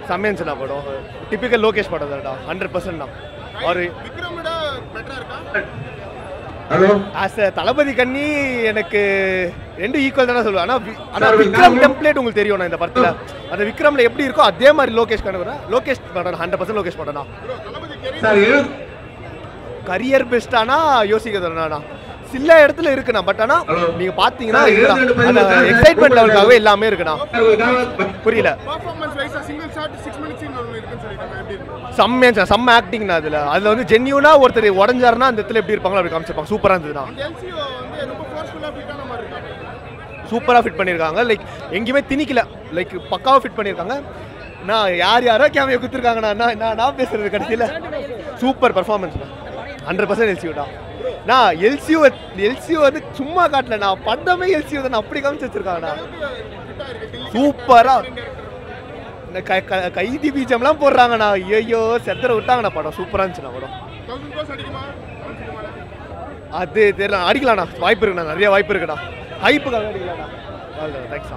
செம்மையா இருந்துச்சுண்ணா படம் டிப்பிக்கல் லோகேஷ் படம் தான்டா ஹண்ட்ரட் பர்சன்ட் தான் ஒரு விக்ரமோட பெட்டரா இருக்கா ஹலோ ஆஸ் அ தளபதி கண்ணி எனக்கு ரெண்டு ஈக்குவல் தானே சொல்லுவேன் ஆனால் ஆனால் Sir, விக்ரம் நான் டெம்ப்ளேட் உங்களுக்கு தெரியும் நான் இந்த படத்தில் அந்த விக்ரம்ல எப்படி இருக்கோ அதே மாதிரி லோகேஷ் கணக்கு லோகேஷ் படம் ஹண்ட்ரட் பர்சன்ட் லோகேஷ் படம் தான் ப்ரோ தளபதி கெரியர் சார் எழு கரியர் பெஸ்டானா யோசிக்க தரணும்ண்ணா சில இடத்துல இருக்குண்ணா பட் ஆனா Hello. நீங்க பாத்தீங்கன்னா Sir, இருக்குண்ணா. இருபது ரெண்டு அந்த பதிமூணு எக்ஸைட்மெண்ட் லெவலுக்காகவே எல்லாமே இருக்குண்ணா சார் ஒரு காரணம் புரியல பெர்ஃபார்மன்ஸ் வைஸா சிங்கிள் ஷாட் 6 மினிட்ஸ் ஒன்னு இருக்குன்னு சொல்லிட்டாங்க எப்படி இருக்கு செம்மையா இருந்துச்சு. செம்ம ஆக்டிங்ண்ணா அதுல அதுல வந்து ஜென்யூனா ஒருத்தர் உடஞ்சாருன்னா அந்த இடத்துல எப்படி இருப்பாங்களோ அப்படி காமிச்சிருப்பாங்க சூப்பரா இருந்ததுண்ணா அந்த எல்சிஓ வந்து ரொம்ப ஃபோர்ஸ்ஃபுல்லா ஃபிட் ஆன மாதிரி இருக்காங்க சூப்பரா ஃபிட் பண்ணிருக்காங்க லைக் எங்கேயுமே திணிக்கல லைக் பக்காவா ஃபிட் பண்ணிருக்காங்க நான் யார் யாரோ கேமியா குத்துருக்காங்கண்ணா நான் நான் நான் பேசுறது கடைசியில் சூப்பர் பர்ஃபார்மன்ஸ் ஹண்ட்ரட் பர்சன்ட் எல்சியூடா நான் எல்சியூ எல்சியூ வந்து சும்மா காட்டல நான் படமே எல்சியூ தான் அப்படி காமிச்சு வச்சிருக்காங்கண்ணா ஃபிட்டா இருக்கு டில் சூப்பரா இந்த க- க- கைதி பீஜம்லாம் போடுறாங்கண்ணா ஐயோ செத்தர விட்டாங்கண்ணா படம் சூப்பரா இருந்துச்சுண்ணா படம் 1000 க்ரோஸ் அடிக்குமா அடிக்குமா அது தெரியல அடிக்கலாண்ணா வாய்ப்பு இருக்குண்ணா நிறைய வாய்ப்பு இருக்குண்ணா ஹைப்புக்காக அடிக்கலாண்ணா தேங்க்ஸ்ண்ணா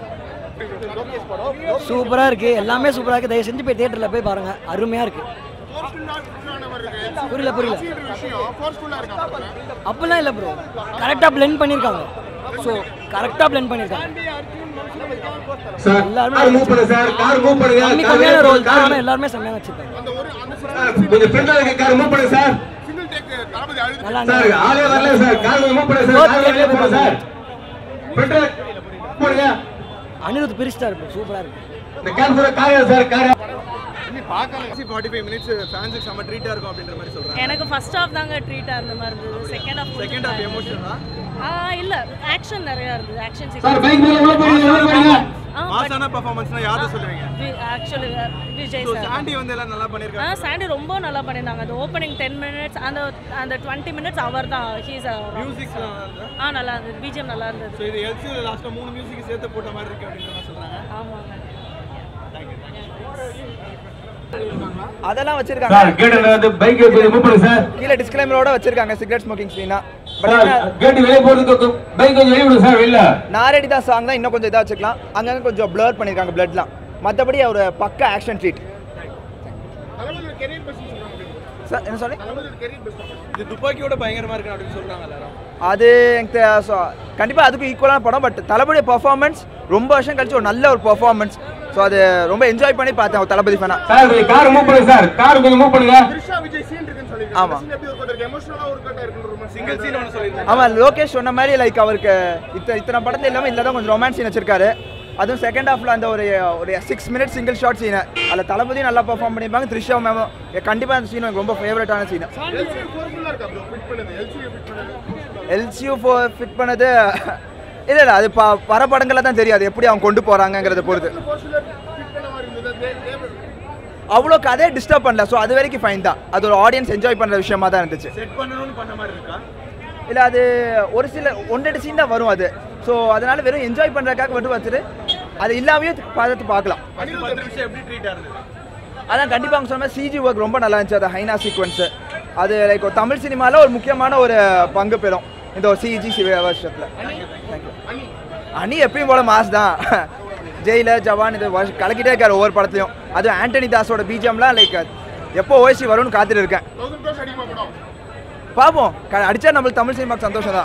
சூப்பராக இருக்குது எல்லாமே சூப்பராக இருக்குது தயவு செஞ்சு போய் தேட்டரில் போய் பாருங்கள் அருமையாக இருக்குது ஃபோர்ஸ்ஃபுல்லா ஃபிட் ஆன மாதிரி இருக்கு புரியல புரியல LCO விஷயம் ஃபோர்ஸ்ஃபுல்லா இருக்கா அப்படிலாம் இல்லை ப்ரோ கரெக்டாக blend பண்ணியிருக்காங்க ஸோ கரெக்டாக blend பண்ணியிருக்காங்க சார் எல்லாருமே கார் மூவ் பண்ணுங்க சார் கார் மூவ் பண்ணுங்க கம்மி கார் கம்மியான ரோல் தான் கார் ஆனால் எல்லாருமே செம்மையாக வச்சுருக்காங்க அந்த ஒரு அந்த சார், கொஞ்சம் ஃப்ரண்ட்ல இருக்க கார் மூவ் பண்ணுங்க சார் சிங்கிள் டேக் தளபதி அழுது நல்லா சார் இருந்துச்சு. ஆளே வரல சார் கார் கொஞ்சம் மூவ் பண்ணுங்க சார் கார் வெளியே போங்க சார் ஃப்ரண்ட்ல பண்ணுங்க அனிருத் பிரிஸ்டா இருக்கு சூப்பராக இருக்குது இந்த கார் பூரா car sir car forty five minutes ஃபேன்ஸுக்கு செம்ம ட்ரீட்டாக இருக்கும் அப்படின்ற மாதிரி சொல்கிறாங்க எனக்கு ஃபர்ஸ்ட் ஹாஃப் தாங்க ட்ரீட்டா இருந்த மாதிரி இருந்தது செகண்ட் ஹாஃப் செகண்ட் ஹாஃப் எமோஷனா ஆ இல்ல ஆக்ஷன் நிறைய இருந்தது ஆக்ஷன் சார் பைக் மேல உள்ள போறீங்க உள்ள போறீங்க மாசான பர்ஃபார்மன்ஸ்னா யாரை சொல்லுவீங்க actually Vijay so sir Sandy வந்து எல்லாம் நல்லா ஆ பண்ணியிருக்காங்க சாண்டி ரொம்ப நல்லா பண்ணியிருந்தாங்க அந்த ஓப்பனிங் டென் மினிட்ஸ் அந்த அந்த டுவெண்ட்டி மினிட்ஸ் அவர் தான் ஹீஸ் மியூசிக்ஸ்லாம் ஆ நல்லா இருந்தது பிஜிஎம் நல்லா இருந்தது ஸோ இது எல்சியில் லாஸ்ட்டாக மூணு மியூசிக் சேர்த்து போட்ட மாதிரி இருக்கு அப்படின்ற மாதிரி சொல்கிறாங்க ஆமாங்க அதெல்லாம் சார் வச்சிருக்காங்க கேட்ல வந்து பைக் கொஞ்சம் மூவ் பண்ணுங்க சார் கீழே டிஸ்கிளைமரோட வச்சிருக்காங்க சிகரெட் ஸ்மோக்கிங் ஸ்க்ரீனா பட் சார் கேட் வெளியே போறதுக்கு பைக் கொஞ்சம் வெளியே விடுங்க சார் வெளில நாரடி தான் சாங் தான் இன்னும் கொஞ்சம் இதாக வச்சுக்கலாம் அங்கங்க கொஞ்சம் ப்ளர் பண்ணியிருக்காங்க பிளட்லாம் மற்றபடி ஒரு பக்க action treat Thalapathy career best சொல்றாங்க சார் என்ன சொல்லி தளபதி கெரியர் பெஸ்ட் இது துப்பாக்கியோட பயங்கரமாக இருக்கு அப்படின்னு சொல்கிறாங்க எல்லாரும் அது எனக்கு கண்டிப்பாக அதுக்கும் ஈக்குவலான படம் பட் தளபதி பர்ஃபார்மன்ஸ் ரொம்ப வருஷம் கழிச்சு ஒரு நல்ல ஒரு பர்ஃபார்மன்ஸ் ஸோ அது ரொம்ப என்ஜாய் பண்ணி பார்த்தேன் ஒரு தளபதி ஃபேனா சார் கொஞ்சம் கார் மூவ் பண்ணுங்க சார் கார் கொஞ்சம் மூவ் பண்ணுங்க த்ரிஷா விஜய் சீன் இருக்குன்னு சொல்லிருக்காங்க ஆமா. சீன் எப்படி ஒரு இருக்கு எமோஷனலா ஒரு கட்டா இருக்குன்ற மாதிரி சிங்கிள் சீன் ஒன்று சொல்லியிருந்தாங்க ஆமாம் லோகேஷ் சொன்ன மாதிரி லைக் அவருக்கு இத்தனை இத்தனை படத்துல இல்லாமல் இதில் தான் கொஞ்சம் ரொமான்ஸ் சீன் வச்சிருக்காரு அதுவும் செகண்ட் ஹாஃப்ல அந்த ஒரு ஒரு சிக்ஸ் மினிட்ஸ் சிங்கிள் ஷாட் சீனை அதில் தளபதியும் நல்லா பெர்ஃபார்ம் பண்ணியிருப்பாங்க த்ரிஷா மேமும் கண்டிப்பாக அந்த சீன் எனக்கு ரொம்ப ஃபேவரட்டான சீன் எல்சிஓ ஃபோர்ஸ்ஃபுல்லா இருக்கா ப்ரோ ஃபிட் பண்ணது எல்சிஓ ஃபிட் பண்ணது எல்சியூ ஃபோ ஃபிட் பண்ணது இல்லை இல்லை அது ப வர படங்களில் தான் தெரியாது எப்படி அவங்க கொண்டு போகிறாங்கங்கிறத பொறுத்து ஃபோர்ஸ்ஃபுல்லா ஃபிட் பண்ண மாதிரி இருந்தது தே- தே- அவ்வளோ கதையை டிஸ்டர்ப் பண்ணல ஸோ அது வரைக்கும் ஃபைன் தான் அது ஒரு ஆடியன்ஸ் என்ஜாய் பண்ணுற விஷயமா தான் இருந்துச்சு செட் பண்ணணும்னு பண்ண மாதிரி இருக்கா இல்லை அது ஒரு சில ஒன் ரெண்டு சீன் தான் வரும் அது ஸோ அதனால வெறும் என்ஜாய் பண்ணுறதுக்காக மட்டும் வச்சுட்டு அது இல்லாமையும் பார்த்து பார்க்கலாம் பத்து பத்து நிமிஷம் எப்படி ட்ரீட்டாக இருந்தது அதான் கண்டிப்பாக அவங்க சொன்ன மாதிரி சிஜி ஒர்க் ரொம்ப நல்லா இருந்துச்சு அது ஹைனா சீக்வன்ஸு அது லைக் ஒரு தமிழ் சினிமாவில் ஒரு முக்கியமான ஒரு பங்கு பெறும் இந்த ஒரு சிஜி வருஷத்தில் தேங்க்யூ அணி எப்பயும் போல மாஸ் தான் ஜெயிலர் ஜவான் இது வருஷ கலக்கிட்டே இருக்காரு ஒவ்வொரு படத்தையும் அதுவும் ஆண்டனி தாஸோட பிஜிஎம்லாம் லைக் எப்போ ஓய்சி வரும்னு காத்துட்டு இருக்கேன் தௌசண்ட் க்ரோஸ் அடிக்குமா படம் பார்ப்போம் க- அடிச்சா நம்மளுக்கு தமிழ் சினிமாக்கு சந்தோஷம் தான்